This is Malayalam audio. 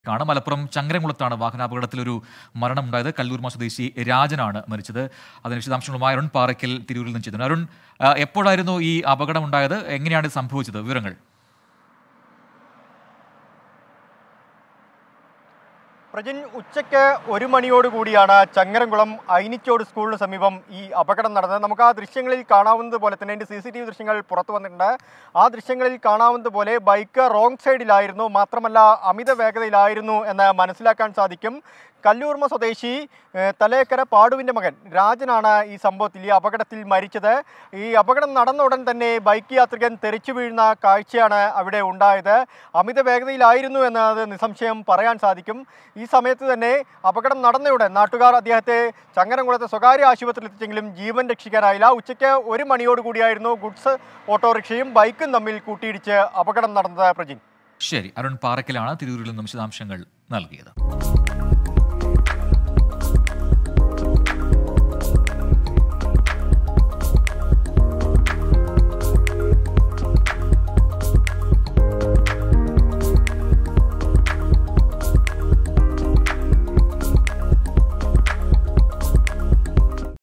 ാണ് മലപ്പുറം ചങ്ങരംകുളത്താണ് വാഹനാപകടത്തിലൊരു മരണമുണ്ടായത് കല്ലൂർമ സ്വദേശി രാജനാണ് മരിച്ചത് അതിന് വിശദാംശങ്ങളുമായി അരുൺ പാറയ്ക്കൽ തിരൂരിൽ നിന്ന് ചെയ്തു അരുൺ ആ, എപ്പോഴായിരുന്നു ഈ അപകടം ഉണ്ടായത് എങ്ങനെയാണ് ഇത് സംഭവിച്ചത് വിവരങ്ങൾ പ്രജിൻ ഉച്ചയ്ക്ക് ഒരു മണിയോടുകൂടിയാണ് ചങ്ങരംകുളം ഐനിച്ചോട് സ്കൂളിന് സമീപം ഈ അപകടം നടന്നത് നമുക്ക് ആ ദൃശ്യങ്ങളിൽ കാണാവുന്നത് പോലെ തന്നെ അതിൻ്റെ സി സി ടി വി ദൃശ്യങ്ങൾ പുറത്തു വന്നിട്ടുണ്ട് ആ ദൃശ്യങ്ങളിൽ കാണാവുന്നത് പോലെ ബൈക്ക് റോങ് സൈഡിലായിരുന്നു മാത്രമല്ല അമിത വേഗതയിലായിരുന്നു എന്ന് മനസ്സിലാക്കാൻ സാധിക്കും കല്ലൂർമ സ്വദേശി ഏഹ്, തലേക്കര പാടുവിൻ്റെ മകൻ രാജനാണ് ഈ സംഭവത്തിൽ ഈ അപകടത്തിൽ മരിച്ചത് ഈ അപകടം നടന്ന ഉടൻ തന്നെ ബൈക്ക് യാത്രികൻ തെറിച്ചു വീഴുന്ന കാഴ്ചയാണ് അവിടെ ഉണ്ടായത് അമിത വേഗതയിലായിരുന്നു എന്നത് നിസ്സംശയം പറയാൻ സാധിക്കും ഈ സമയത്ത് തന്നെ അപകടം നടന്നയുടൻ നാട്ടുകാർ അദ്ദേഹത്തെ ചങ്ങരംകുളത്തെ സ്വകാര്യ ആശുപത്രിയിൽ എത്തിച്ചെങ്കിലും ജീവൻ രക്ഷിക്കാനായില്ല ഉച്ചയ്ക്ക് ഒരു മണിയോട് കൂടിയായിരുന്നു ഗുഡ്സ് ഓട്ടോറിക്ഷയും ബൈക്കും തമ്മിൽ കൂട്ടിയിടിച്ച് അപകടം നടന്നത് പ്രജിൻ ശരി അരുൺ പാറയ്ക്കലാണ് തിരൂരിൽ നിന്നും വിശദാംശങ്ങൾ നൽകിയത്